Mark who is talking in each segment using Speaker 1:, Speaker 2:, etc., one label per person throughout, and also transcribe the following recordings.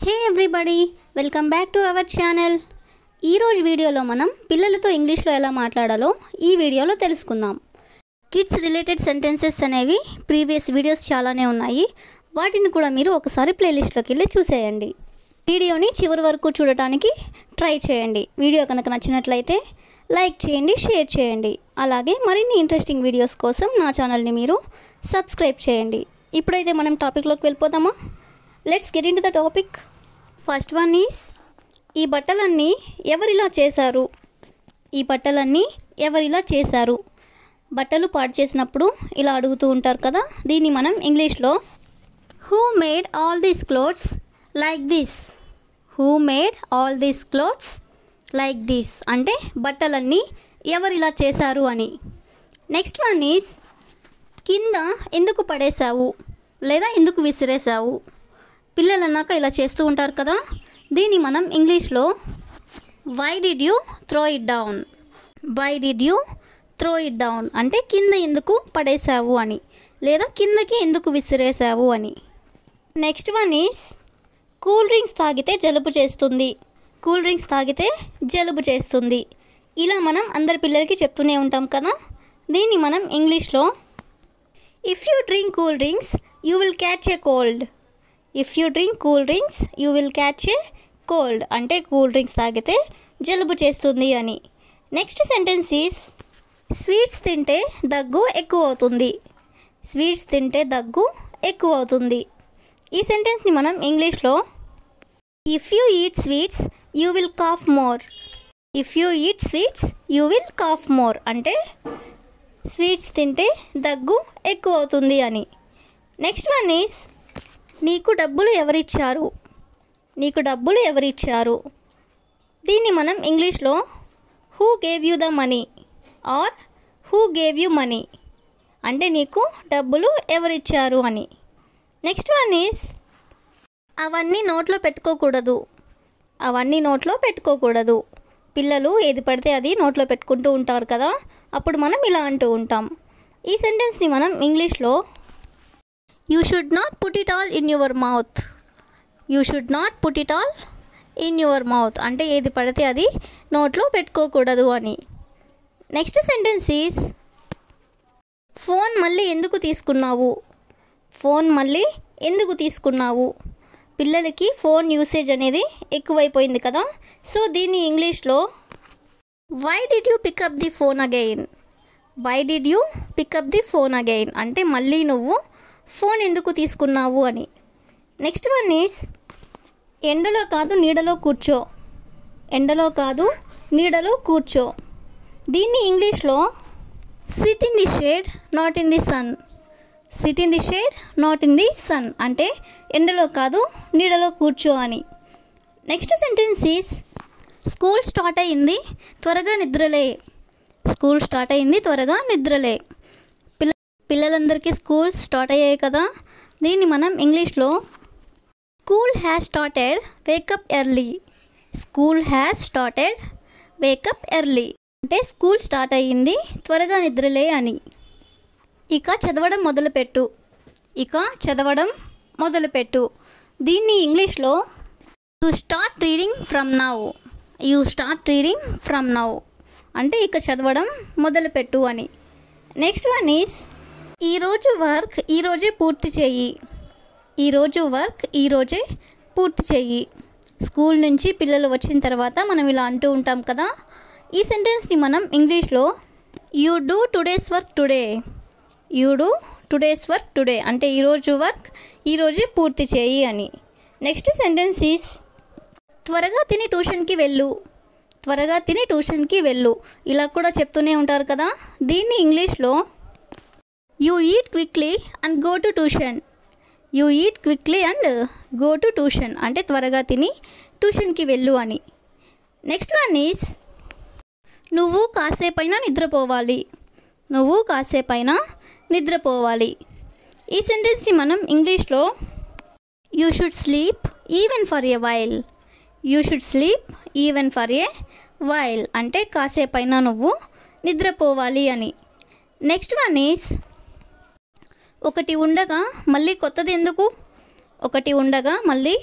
Speaker 1: hey everybody welcome back to our channel ఈరోజు వీడియోలో మనం పిల్లలతో ఇంగ్లీష్లో ఎలా మాట్లాడాలో ఈ వీడియోలో తెలుసుకుందాం కిడ్స్ రిలేటెడ్ సెంటెన్సెస్ అనేవి ప్రీవియస్ వీడియోస్ చాలానే ఉన్నాయి వాటిని కూడా మీరు ఒకసారి ప్లేలిస్ట్లోకి వెళ్ళి చూసేయండి వీడియోని చివరి వరకు చూడటానికి ట్రై చేయండి వీడియో కనుక నచ్చినట్లయితే లైక్ చేయండి షేర్ చేయండి అలాగే మరిన్ని ఇంట్రెస్టింగ్ వీడియోస్ కోసం నా ఛానల్ని మీరు సబ్స్క్రైబ్ చేయండి ఇప్పుడైతే మనం టాపిక్లోకి వెళ్ళిపోదామా let's get in to the topic first one is ఈ బట్టలన్నీ ఎవరిలా చేశారు ఈ బట్టలన్నీ ఎవరిలా చేశారు బట్టలు పాడు చేసినప్పుడు ఇలా అడుగుతూ ఉంటారు కదా దీన్ని మనం ఇంగ్లీష్లో who made all these clothes like this who made all these clothes like this అంటే బట్టలన్నీ ఎవరిలా చేశారు అని నెక్స్ట్ వన్ ఈస్ కింద ఎందుకు పడేశావు లేదా ఎందుకు విసిరేసావు పిల్లలు అన్నాక ఇలా చేస్తూ ఉంటారు కదా దీన్ని మనం ఇంగ్లీష్లో why did you throw it down why did you throw it down అంటే కింద ఎందుకు పడేశావు అని లేదా కిందకి ఎందుకు విసిరేసావు అని next one is cool drinks తాగితే జలుబు చేస్తుంది కూల్ డ్రింక్స్ తాగితే జలుబు చేస్తుంది ఇలా మనం అందరి పిల్లలకి చెప్తూనే ఉంటాం కదా దీన్ని మనం ఇంగ్లీష్లో if you drink cool drinks you will catch a cold if you drink cool drinks you will catch a cold అంటే కూల్ డ్రింక్స్ తాగితే జలుబు చేస్తుంది అని నెక్స్ట్ సెంటెన్స్ ఈస్ స్వీట్స్ తింటే దగ్గు ఎక్కువ అవుతుంది స్వీట్స్ తింటే దగ్గు ఎక్కువ అవుతుంది ఈ సెంటెన్స్ని మనం ఇంగ్లీష్లో if you eat sweets you will cough more if you eat sweets you will cough more అంటే స్వీట్స్ తింటే దగ్గు ఎక్కువ అవుతుంది అని నెక్స్ట్ వన్ ఈస్ నీకు డబ్బులు ఎవరిచ్చారు నీకు డబ్బులు ఎవరిచ్చారు దీన్ని మనం ఇంగ్లీష్లో who gave you the money or who gave you money అంటే నీకు డబ్బులు ఎవరిచ్చారు అని నెక్స్ట్ వన్ ఈస్ అవన్నీ నోట్లో పెట్టుకోకూడదు అవన్నీ నోట్లో పెట్టుకోకూడదు పిల్లలు ఏది పడితే అది నోట్లో పెట్టుకుంటూ ఉంటారు కదా అప్పుడు మనం ఇలా అంటూ ఉంటాం ఈ సెంటెన్స్ని మనం ఇంగ్లీష్లో you should not put it all in your mouth you should not put it all in your mouth అంటే ఏది పడితే అది నోట్లో పెట్టుకోకూడదు అని నెక్స్ట్ సెంటెన్స్ ఈస్ ఫోన్ మళ్ళీ ఎందుకు తీసుకున్నావు ఫోన్ మళ్ళీ ఎందుకు తీసుకున్నావు పిల్లలకి ఫోన్ యూసేజ్ అనేది ఎక్కువైపోయింది కదా సో దీన్ని ఇంగ్లీష్లో why did you pick up the phone again why did you pick up the phone again అంటే మళ్ళీ నువ్వు ఫోన్ ఎందుకు తీసుకున్నావు అని నెక్స్ట్ వన్ ఈస్ ఎండలో కాదు నీడలో కూర్చో ఎండలో కాదు నీడలో కూర్చో దీన్ని ఇంగ్లీష్లో sit in the shade not in the sun sit in the shade not in the sun అంటే ఎండలో కాదు నీడలో కూర్చో అని next sentence is school start అయింది త్వరగా నిద్రలే స్కూల్ స్టార్ట్ అయింది త్వరగా నిద్రలే పిల్ల పిల్లలందరికీ స్కూల్స్ స్టార్ట్ అయ్యాయి కదా దీన్ని మనం ఇంగ్లీష్లో school has started wake up early school has started wake up early అంటే స్కూల్ స్టార్ట్ అయ్యింది త్వరగా నిద్రలే అని ఇక చదవడం మొదలుపెట్టు ఇక చదవడం మొదలుపెట్టు దీన్ని ఇంగ్లీష్లో you start reading from now you start reading from now అంటే ఇక చదవడం మొదలుపెట్టు అని నెక్స్ట్ వన్ ఈస్ ఈరోజు వర్క్ ఈరోజే పూర్తి చేయి ఈరోజు వర్క్ ఈరోజే పూర్తి చేయి స్కూల్ నుంచి పిల్లలు వచ్చిన తర్వాత మనం ఇలా అంటూ ఉంటాం కదా ఈ సెంటెన్స్ని మనం ఇంగ్లీష్లో you do today's work today you do today's work today అంటే ఈరోజు వర్క్ ఈరోజే పూర్తి చేయి అని నెక్స్ట్ సెంటెన్స్ ఈస్ త్వరగా తిని ట్యూషన్కి వెళ్ళు త్వరగా తిని ట్యూషన్కి వెళ్ళు ఇలా కూడా చెప్తూనే ఉంటారు కదా దీన్ని ఇంగ్లీష్లో you eat quickly and go to tuition you eat quickly and go to tuition అంటే త్వరగా తిని ట్యూషన్కి వెళ్ళు అని నెక్స్ట్ వన్ ఈస్ నువ్వు కాసేపైనా నిద్రపోవాలి నువ్వు కాసేపైనా నిద్రపోవాలి ఈ సెంటెన్స్ని మనం ఇంగ్లీష్లో you should sleep even for a while you should sleep even for a while అంటే కాసేపైనా నువ్వు నిద్రపోవాలి అని నెక్స్ట్ వన్ ఈస్ ఒకటి ఉండగా మళ్ళీ కొత్తది ఎందుకు ఒకటి ఉండగా మళ్ళీ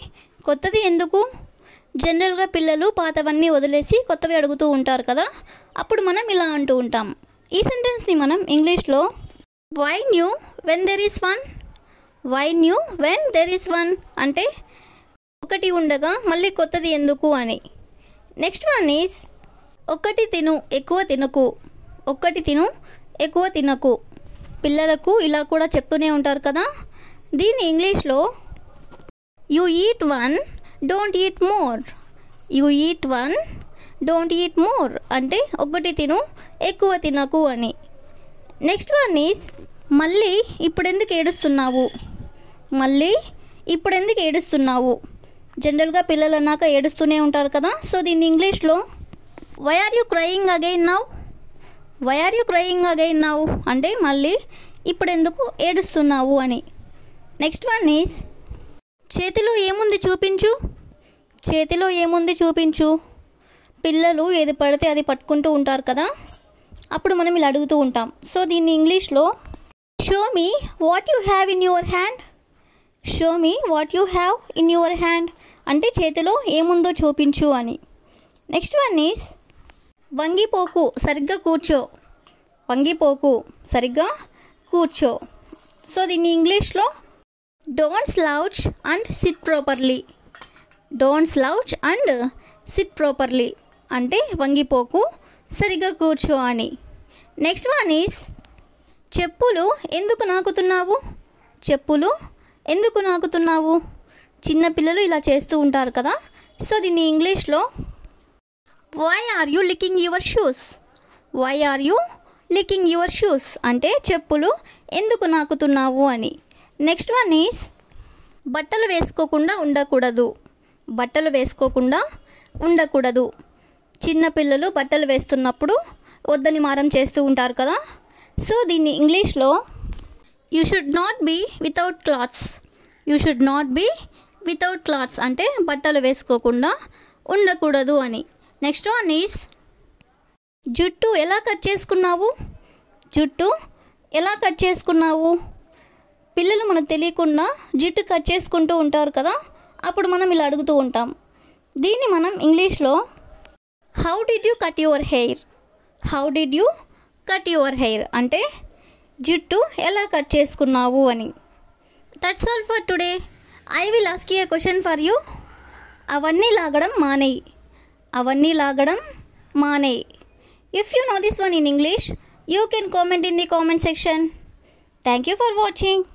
Speaker 1: కొత్తది ఎందుకు జనరల్గా పిల్లలు పాతవన్నీ వదిలేసి కొత్తవి అడుగుతూ ఉంటారు కదా అప్పుడు మనం ఇలా అంటూ ఉంటాం ఈ సెంటెన్స్ని మనం ఇంగ్లీష్లో why new when there is one why new when there is one అంటే ఒకటి ఉండగా మళ్ళీ కొత్తది ఎందుకు అని నెక్స్ట్ వన్ ఈస్ ఒక్కటి తిను ఎక్కువ తినకు ఒక్కటి తిను ఎక్కువ తినకు పిల్లలకు ఇలా కూడా చెప్తూనే ఉంటారు కదా దీన్ని ఇంగ్లీష్లో you eat one don't eat more you eat one don't eat more అంటే ఒకటి తిను ఎక్కువ తినకు అని నెక్స్ట్ వన్ ఈస్ మళ్ళీ ఇప్పుడెందుకు ఏడుస్తున్నావు మళ్ళీ ఇప్పుడెందుకు ఏడుస్తున్నావు జనరల్గా పిల్లలు అన్నాక ఏడుస్తూనే ఉంటారు కదా సో దీన్ని ఇంగ్లీష్లో why are you crying again now why are you crying again now అంటే మళ్ళీ ఇప్పుడెందుకు ఏడుస్తున్నావు అని నెక్స్ట్ వన్ ఈస్ చేతిలో ఏముంది చూపించు చేతిలో ఏముంది చూపించు పిల్లలు ఏది పడితే అది పట్టుకుంటూ ఉంటారు కదా అప్పుడు మనం ఇలా అడుగుతూ ఉంటాం సో దీన్ని ఇంగ్లీష్లో show me what you have in your hand show me what you have in your hand అంటే చేతిలో ఏముందో చూపించు అని నెక్స్ట్ వన్ ఈస్ వంగిపోకు సరిగ్గా కూర్చో వంగిపోకు సరిగ్గా కూర్చో సో దీన్ని ఇంగ్లీష్లో don't slouch and sit properly don't slouch and sit properly అంటే వంగిపోకు సరిగ్గా కూర్చో అని నెక్స్ట్ వన్ ఈస్ చెప్పులు ఎందుకు నాకుతున్నావు చెప్పులు ఎందుకు నాకుతున్నావు చిన్నపిల్లలు ఇలా చేస్తూ ఉంటారు కదా సో దీన్ని ఇంగ్లీష్లో why are you licking your shoes why are you licking your shoes అంటే చెప్పులు ఎందుకు నాకుతున్నావు అని నెక్స్ట్ వన్ ఈస్ బట్టలు వేసుకోకుండా ఉండకూడదు బట్టలు వేసుకోకుండా ఉండకూడదు చిన్నపిల్లలు బట్టలు వేస్తున్నప్పుడు వద్దని మారం చేస్తూ ఉంటారు కదా సో దీన్ని ఇంగ్లీష్లో you should not be without clothes you should not be without clothes అంటే బట్టలు వేసుకోకుండా ఉండకూడదు అని నెక్స్ట్ వన్ ఈస్ జుట్టు ఎలా కట్ చేసుకున్నావు జుట్టు ఎలా కట్ చేసుకున్నావు పిల్లలు మనకు తెలియకుండా జుట్టు కట్ చేసుకుంటూ ఉంటారు కదా అప్పుడు మనం ఇలా అడుగుతూ ఉంటాం దీన్ని మనం ఇంగ్లీష్లో how did you cut your hair how did you cut your hair అంటే జుట్టు ఎలా కట్ చేసుకున్నావు అని that's all for today I will ask you a question for you అవన్నీ లాగడం మానేయి అవన్నీ లాగడం మానేయి if you know this one in English you can comment in the comment section thank you for watching